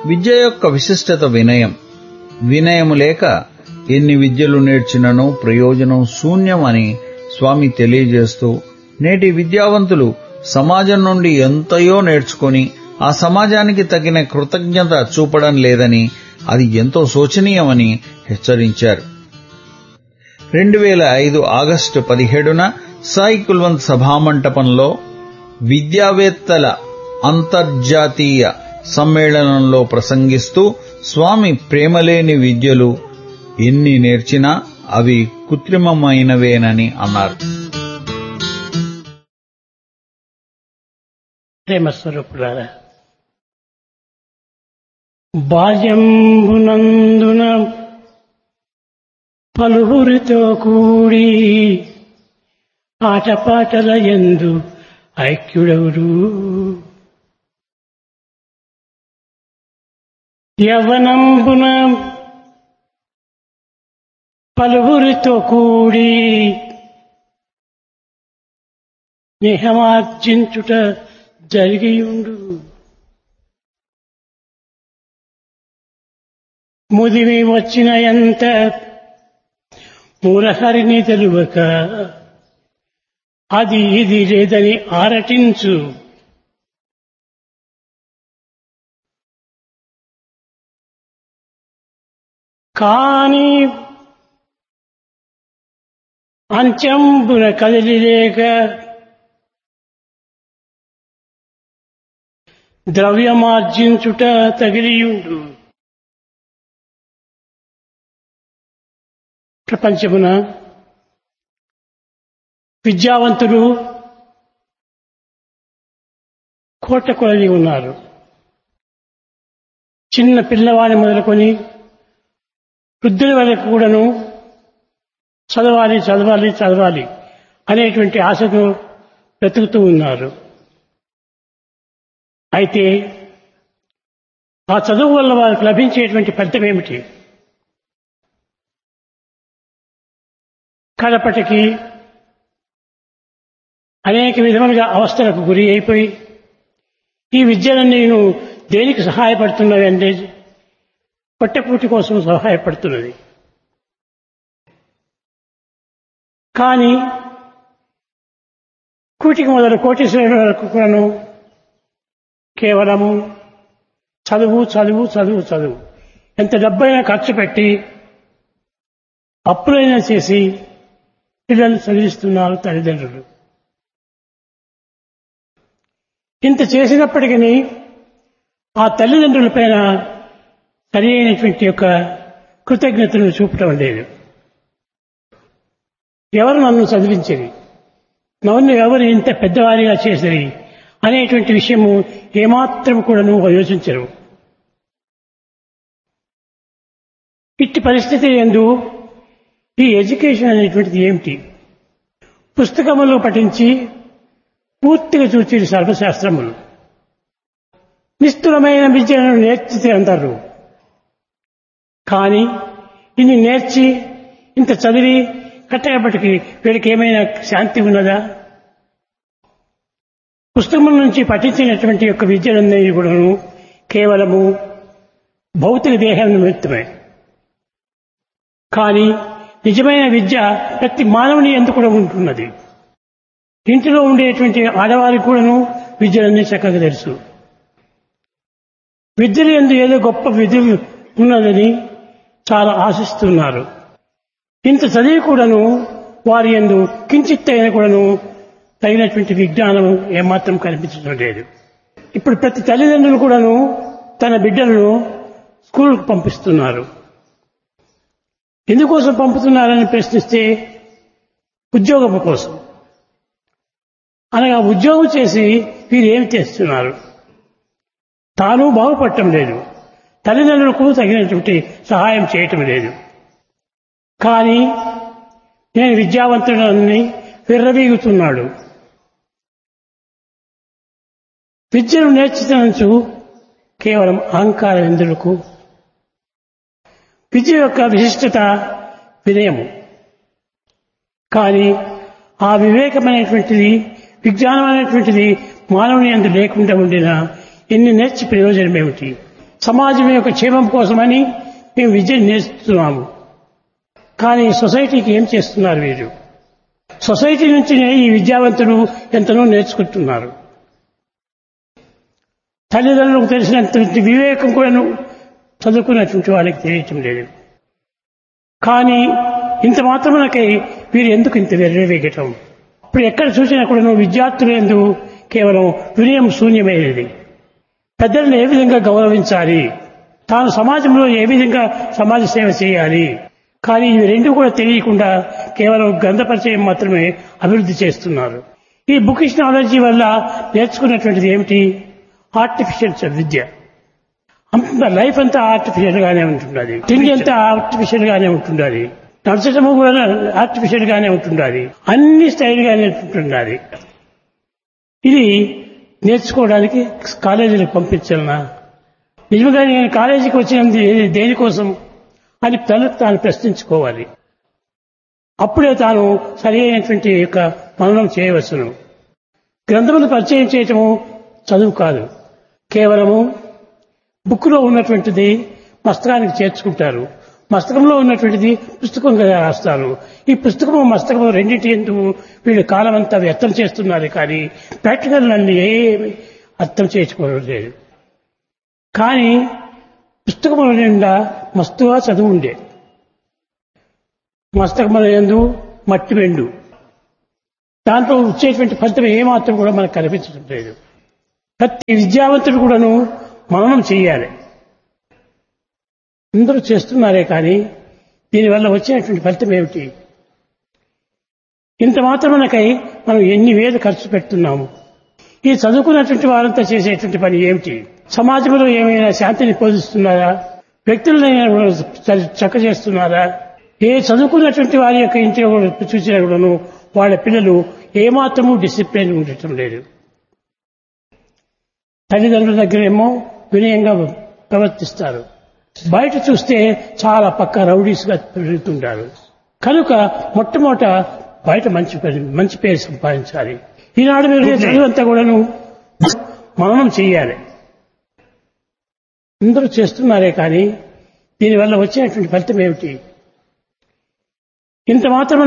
విద్య యొక్క విశిష్టత వినయం వినయము లేక ఎన్ని విద్యలు నేర్చినను ప్రయోజనం శూన్యం అని స్వామి తెలియజేస్తూ నేటి విద్యావంతులు సమాజం నుండి ఎంతయో నేర్చుకొని ఆ సమాజానికి తగిన కృతజ్ఞత చూపడం లేదని అది ఎంతో శోచనీయమని హెచ్చరించారు రెండు వేల ఐదు ఆగస్టు పదిహేడున సాయి కుల్వంత్ సభామంటపంలో విద్యావేత్తల అంతర్జాతీయ సమ్మేళనంలో ప్రసంగిస్తూ స్వామి ప్రేమలేని విద్యలు ఎన్ని నేర్చినా అవి కృత్రిమమైనవేనని అన్నారు ప్రేమ స్వరూపులారా బాల్యంబునందున పలువురితో కూడి ఆటపాటల ఎందు ఐక్యుడవుడు యవనంబున పలువురితో కూడి స్నేహమార్జించుట జరిగియుండు ముదిమి వచ్చిన ఎంత మూలహరిని తెలువక అది ఇది లేదని ఆరటించు కాని అంచెంబున కదిలిలేక ద్రవ్యమార్జించుట తగిలియుండు ప్రపంచమున విద్యావంతులు కోట కొలది ఉన్నారు చిన్న పిల్లవాడిని మొదలుకొని వృద్ధుల వరకు కూడాను చదవాలి చదవాలి చదవాలి అనేటువంటి ఆశతో బ్రతుకుతూ ఉన్నారు అయితే ఆ చదువు వల్ల వారికి లభించేటువంటి ఫలితం ఏమిటి కడపటికి అనేక విధములుగా అవస్థలకు గురి అయిపోయి ఈ విద్యలన్నీ నేను దేనికి సహాయపడుతున్నది అంటే పొట్టపూటి కోసం సహాయపడుతున్నది కానీ కూటికి మొదలు కోటీశ్వరుల వరకు కూడాను కేవలము చదువు చదువు చదువు చదువు ఎంత డబ్బైనా ఖర్చు పెట్టి అప్పులైనా చేసి పిల్లల్ని చదివిస్తున్నారు తల్లిదండ్రులు ఇంత చేసినప్పటికీ ఆ తల్లిదండ్రుల పైన సరి అయినటువంటి యొక్క కృతజ్ఞతను చూపటం లేదు ఎవరు నన్ను చదివించేది నన్ను ఎవరు ఇంత పెద్దవారిగా చేసేది అనేటువంటి విషయము ఏమాత్రం కూడాను యోచించరు ఇట్టి పరిస్థితి ఎందు ఈ ఎడ్యుకేషన్ అనేటువంటిది ఏమిటి పుస్తకములు పఠించి పూర్తిగా చూచి సర్వశాస్త్రములు నిష్ఠురమైన విద్యను నేర్చితే అంటారు కానీ ఇన్ని నేర్చి ఇంత చదివి కట్టేపటికి వీరికి ఏమైనా శాంతి ఉన్నదా పుస్తకం నుంచి పఠించినటువంటి యొక్క విద్యలన్నీ కూడాను కేవలము భౌతిక దేహం నిమిత్తమే కానీ నిజమైన విద్య ప్రతి మానవుని ఎందుకు కూడా ఉంటున్నది ఇంటిలో ఉండేటువంటి ఆడవారికి కూడాను విద్యలన్నీ చక్కగా తెలుసు విద్యలు ఎందు ఏదో గొప్ప విధి ఉన్నదని చాలా ఆశిస్తున్నారు ఇంత చదివి కూడాను వారి ఎందు కించిత్ అయినా కూడాను తగినటువంటి విజ్ఞానం ఏమాత్రం కనిపించడం లేదు ఇప్పుడు ప్రతి తల్లిదండ్రులు కూడాను తన బిడ్డలను స్కూల్కు పంపిస్తున్నారు ఎందుకోసం పంపుతున్నారని ప్రశ్నిస్తే ఉద్యోగం కోసం అనగా ఉద్యోగం చేసి వీరు ఏమి చేస్తున్నారు తాను బాగుపడటం లేదు తల్లిదండ్రులకు తగినటువంటి సహాయం చేయటం లేదు కానీ నేను విద్యావంతుడని విర్రవీగుతున్నాడు విద్యను నేర్చుతనంచు కేవలం అహంకారం ఎందులకు విద్య యొక్క విశిష్టత వినయము కానీ ఆ వివేకమైనటువంటిది విజ్ఞానం అనేటువంటిది మానవుని అందు లేకుండా ఉండిన ఎన్ని నేర్చి ప్రయోజనం ఏమిటి సమాజం యొక్క క్షేమం కోసమని మేము విద్యను నేర్చుతున్నాము కానీ సొసైటీకి ఏం చేస్తున్నారు వీరు సొసైటీ నుంచి ఈ విద్యావంతులు ఎంతనో నేర్చుకుంటున్నారు తల్లిదండ్రులకు తెలిసినటువంటి వివేకం కూడాను చదువుకున్నటువంటి వాళ్ళకి తెలియటం లేదు కానీ ఇంత మాత్రమునకై వీరు ఎందుకు ఇంత వెర్రవేగటం ఇప్పుడు ఎక్కడ చూసినా కూడాను విద్యార్థులు ఎందు కేవలం వినయం శూన్యమైనది పెద్దలను ఏ విధంగా గౌరవించాలి తాను సమాజంలో ఏ విధంగా సమాజ సేవ చేయాలి కానీ ఇవి రెండు కూడా తెలియకుండా కేవలం గ్రంథ పరిచయం మాత్రమే అభివృద్ధి చేస్తున్నారు ఈ బుకిష్ నాలెడ్జీ వల్ల నేర్చుకున్నటువంటిది ఏమిటి ఆర్టిఫిషియల్ విద్య అంత లైఫ్ అంతా ఆర్టిఫిషియల్ గానే ఉంటుండాలి తిండి అంతా ఆర్టిఫిషియల్ గానే ఉంటుండాలి నడచడము కూడా ఆర్టిఫిషియల్ గానే ఉంటుండాలి అన్ని స్టైల్ గానే ఉంటుండాలి ఇది నేర్చుకోవడానికి కాలేజీలకు పంపించాలనా నిజంగా నేను కాలేజీకి వచ్చినది దేనికోసం అని తనకు తాను ప్రశ్నించుకోవాలి అప్పుడే తాను సరి అయినటువంటి యొక్క మననం చేయవచ్చును గ్రంథములు పరిచయం చేయటము చదువు కాదు కేవలము బుక్లో ఉన్నటువంటిది మస్తకానికి చేర్చుకుంటారు మస్తకంలో ఉన్నటువంటిది పుస్తకంగా రాస్తారు ఈ పుస్తకము మస్తకము రెండింటి ఎందుకు వీళ్ళు కాలం అంతా వ్యర్థం చేస్తున్నారు కానీ ప్రాక్టికల్ నన్ను ఏమి అర్థం చేసుకోవడం లేదు కానీ పుస్తకముల నిండా మస్తుగా చదువు ఉండే మస్తకముల ఎందు మట్టి వెండు దాంట్లో వచ్చేటువంటి ఫలితం ఏమాత్రం కూడా మనకు కనిపించడం లేదు ప్రతి విద్యావంతుడు కూడాను మననం చేయాలి అందరూ చేస్తున్నారే కానీ దీనివల్ల వచ్చేటువంటి ఫలితం ఏమిటి ఇంత మాత్రమునకై మనం ఎన్ని వేలు ఖర్చు పెడుతున్నాము ఈ చదువుకున్నటువంటి వారంతా చేసేటువంటి పని ఏమిటి సమాజంలో ఏమైనా శాంతిని పోషిస్తున్నారా వ్యక్తులనైనా కూడా చక్క చేస్తున్నారా ఏ చదువుకున్నటువంటి వారి యొక్క ఇంటిలో కూడా చూసినా కూడాను వాళ్ళ పిల్లలు ఏమాత్రము డిసిప్లిన్ ఉండటం లేదు తల్లిదండ్రుల దగ్గర ఏమో వినయంగా ప్రవర్తిస్తారు బయట చూస్తే చాలా పక్క రౌడీస్గా పెరుగుతుంటారు కనుక మొట్టమొదట బయట మంచి పేరు మంచి పేరు సంపాదించాలి ఈనాడు మీరు చదువంతా కూడాను మననం చెయ్యాలి అందరూ చేస్తున్నారే కానీ దీనివల్ల వచ్చేటువంటి ఫలితం ఏమిటి ఇంత మాత్రం